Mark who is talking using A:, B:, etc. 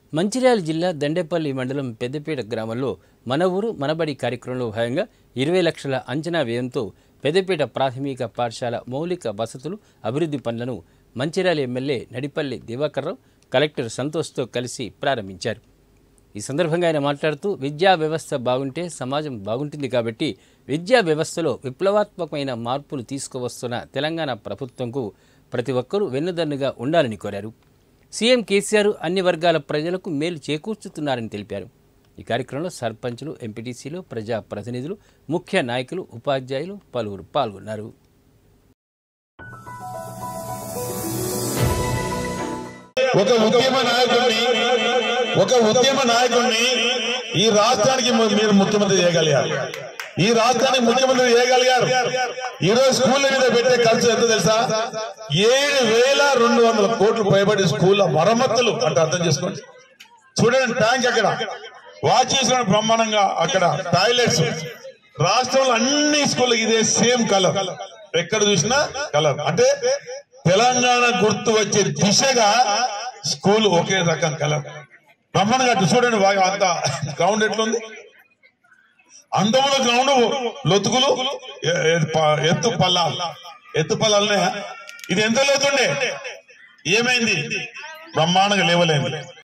A: మంచిర్యాల జిల్లా దండేపల్లి మండలం పెద్దపేట గ్రామంలో మన ఊరు మనబడి కార్యక్రమంలో భాగంగా ఇరవై లక్షల అంచనా వ్యయంతో పెద్దపేట ప్రాథమిక పాఠశాల మౌలిక వసతులు అభివృద్ధి పనులను మంచిర్యాల ఎమ్మెల్యే నడిపల్లి దివాకర్రావు కలెక్టర్ సంతోష్తో కలిసి ప్రారంభించారు ఈ సందర్భంగా ఆయన మాట్లాడుతూ విద్యా వ్యవస్థ బాగుంటే సమాజం బాగుంటుంది కాబట్టి విద్యా వ్యవస్థలో విప్లవాత్మకమైన మార్పులు తీసుకువస్తున్న తెలంగాణ ప్రభుత్వంకు ప్రతి ఒక్కరూ వెన్నుదన్నుగా ఉండాలని కోరారు సీఎం కేసీఆర్ అన్ని వర్గాల ప్రజలకు మేలు చేకూర్చుతున్నారని తెలిపారు ఈ కార్యక్రమంలో సర్పంచులు ఎంపీటీసీలు ప్రజా ప్రతినిధులు ముఖ్య నాయకులు ఉపాధ్యాయులు పలువురు పాల్గొన్నారు
B: ఒక ఉద్యమ నాయకుడిని ఒక ఉద్యమ నాయకుడిని ఈ రాష్ట్రానికి ము- మీరు ముఖ్యమంత్రి చేయగలిగారు ఈ రాష్ట్రానికి ముఖ్యమంత్రి చేయగలిగారు ఈ రోజు స్కూళ్ళ మీద పెట్టే ఖర్చు ఎంత తెలుసా ఏడు వేల రెండు వందల కోట్లు పైబడి స్కూళ్ళ మరమ్మతులు అంటే అర్థం చేసుకోండి చూడండి ట్యాంక్ అక్కడ వాచ్ చేసుకుని బ్రహ్మాండంగా అక్కడ టాయిలెట్స్ రాష్ట్రంలో అన్ని స్కూళ్ళకి ఇదే సేమ్ కలర్ ఎక్కడ చూసినా కలర్ అంటే తెలంగాణ గుర్తు వచ్చే దిశగా స్కూల్ ఒకే రకం కలర్ బ్రహ్మాండంగా అటు చూడండి బాగా అంత గ్రౌండ్ ఎట్లుంది అందముల గ్రౌండ్ లొతుకులు ఎ- ఎ- ప- ఎత్తు పల్లాలు ఎత్తు పల్లాలనే ఇది ఎంత లోతుండే ఏమైంది బ్రహ్మాండంగా లేవలేంది